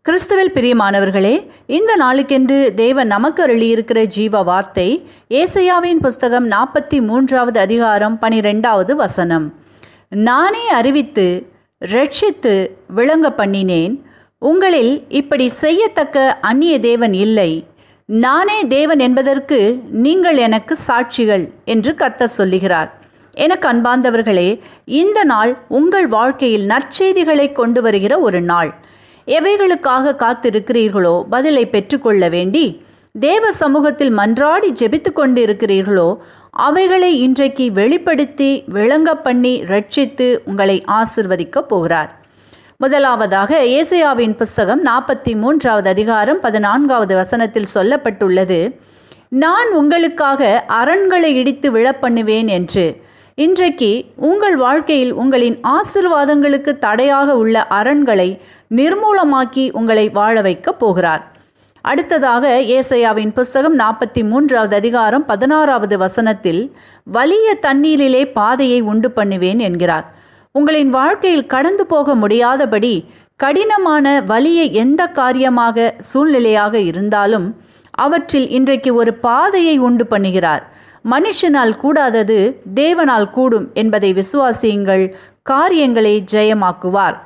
கிறிஸ்துவில் பிரியமானவர்களே இந்த நாளுக்கென்று தேவன் நமக்கு அருளியிருக்கிற ஜீவ வார்த்தை ஏசையாவின் புஸ்தகம் நாற்பத்தி மூன்றாவது அதிகாரம் பனிரெண்டாவது வசனம் நானே அறிவித்து ரட்சித்து விளங்க பண்ணினேன் உங்களில் இப்படி செய்யத்தக்க அந்நிய தேவன் இல்லை நானே தேவன் என்பதற்கு நீங்கள் எனக்கு சாட்சிகள் என்று கத்த சொல்லுகிறார் எனக்கு அன்பார்ந்தவர்களே இந்த நாள் உங்கள் வாழ்க்கையில் நற்செய்திகளை கொண்டு வருகிற ஒரு நாள் எவைகளுக்காக காத்திருக்கிறீர்களோ பதிலை பெற்றுக்கொள்ள வேண்டி தேவ சமூகத்தில் மன்றாடி ஜெபித்து கொண்டு இருக்கிறீர்களோ அவைகளை இன்றைக்கு வெளிப்படுத்தி விளங்க பண்ணி ரட்சித்து உங்களை ஆசிர்வதிக்கப் போகிறார் முதலாவதாக ஏசையாவின் புஸ்தகம் நாற்பத்தி மூன்றாவது அதிகாரம் பதினான்காவது வசனத்தில் சொல்லப்பட்டுள்ளது நான் உங்களுக்காக அரண்களை இடித்து விழப்பண்ணுவேன் என்று இன்றைக்கு உங்கள் வாழ்க்கையில் உங்களின் ஆசிர்வாதங்களுக்கு தடையாக உள்ள அரண்களை நிர்மூலமாக்கி உங்களை வாழ வைக்கப் போகிறார் அடுத்ததாக ஏசையாவின் புஸ்தகம் நாற்பத்தி மூன்றாவது அதிகாரம் பதினாறாவது வசனத்தில் வலிய தண்ணீரிலே பாதையை உண்டு பண்ணுவேன் என்கிறார் உங்களின் வாழ்க்கையில் கடந்து போக முடியாதபடி கடினமான வலிய எந்த காரியமாக சூழ்நிலையாக இருந்தாலும் அவற்றில் இன்றைக்கு ஒரு பாதையை உண்டு பண்ணுகிறார் மனுஷனால் கூடாதது தேவனால் கூடும் என்பதை விசுவாசியுங்கள் காரியங்களை ஜெயமாக்குவார்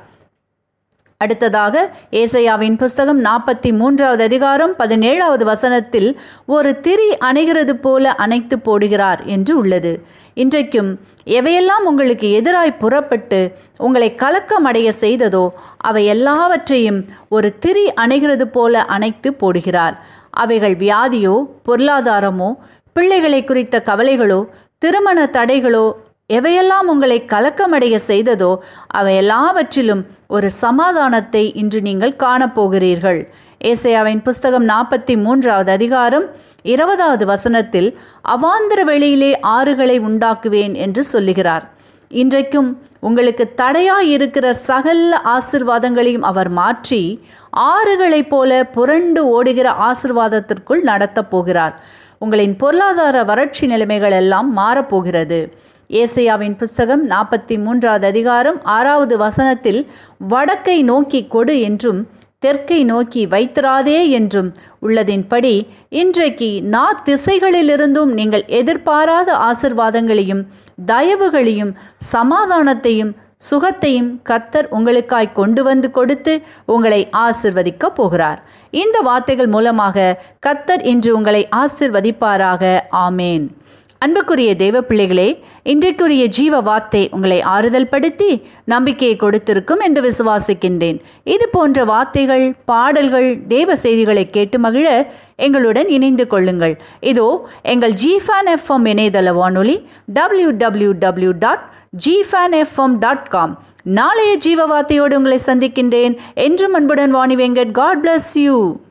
அடுத்ததாக ஏசையாவின் புஸ்தகம் நாற்பத்தி மூன்றாவது அதிகாரம் பதினேழாவது வசனத்தில் ஒரு திரி அணைகிறது போல அணைத்து போடுகிறார் என்று உள்ளது இன்றைக்கும் எவையெல்லாம் உங்களுக்கு எதிராய் புறப்பட்டு உங்களை கலக்கமடைய செய்ததோ அவை எல்லாவற்றையும் ஒரு திரி அணைகிறது போல அணைத்து போடுகிறார் அவைகள் வியாதியோ பொருளாதாரமோ பிள்ளைகளை குறித்த கவலைகளோ திருமண தடைகளோ எவையெல்லாம் உங்களை கலக்கமடைய செய்ததோ அவை எல்லாவற்றிலும் ஒரு சமாதானத்தை இன்று நீங்கள் காணப்போகிறீர்கள் ஏசையாவின் புஸ்தகம் நாற்பத்தி மூன்றாவது அதிகாரம் இருபதாவது வசனத்தில் அவாந்திர வெளியிலே ஆறுகளை உண்டாக்குவேன் என்று சொல்லுகிறார் இன்றைக்கும் உங்களுக்கு தடையாய் இருக்கிற சகல ஆசிர்வாதங்களையும் அவர் மாற்றி ஆறுகளைப் போல புரண்டு ஓடுகிற ஆசிர்வாதத்திற்குள் நடத்தப் போகிறார் உங்களின் பொருளாதார வறட்சி நிலைமைகள் எல்லாம் மாறப்போகிறது ஏசையாவின் புஸ்தகம் நாற்பத்தி மூன்றாவது அதிகாரம் ஆறாவது வசனத்தில் வடக்கை நோக்கி கொடு என்றும் தெற்கை நோக்கி வைத்திராதே என்றும் உள்ளதின்படி இன்றைக்கு நா திசைகளிலிருந்தும் நீங்கள் எதிர்பாராத ஆசிர்வாதங்களையும் தயவுகளையும் சமாதானத்தையும் சுகத்தையும் கர்த்தர் உங்களுக்காய் கொண்டு வந்து கொடுத்து உங்களை ஆசிர்வதிக்க போகிறார் இந்த வார்த்தைகள் மூலமாக கர்த்தர் இன்று உங்களை ஆசிர்வதிப்பாராக ஆமேன் அன்புக்குரிய தேவ பிள்ளைகளே இன்றைக்குரிய ஜீவ வார்த்தை உங்களை ஆறுதல் படுத்தி நம்பிக்கையை கொடுத்திருக்கும் என்று விசுவாசிக்கின்றேன் இது போன்ற வார்த்தைகள் பாடல்கள் தேவ செய்திகளை கேட்டு மகிழ எங்களுடன் இணைந்து கொள்ளுங்கள் இதோ எங்கள் ஜிஃபேன் எஃப்எம் இணையதள வானொலி டபிள்யூ டபிள்யூ டபிள்யூ டாட் ஜிஃபேன் எஃப்எம் டாட் காம் நாளைய ஜீவ வார்த்தையோடு உங்களை சந்திக்கின்றேன் என்றும் அன்புடன் Vani Venkat God bless you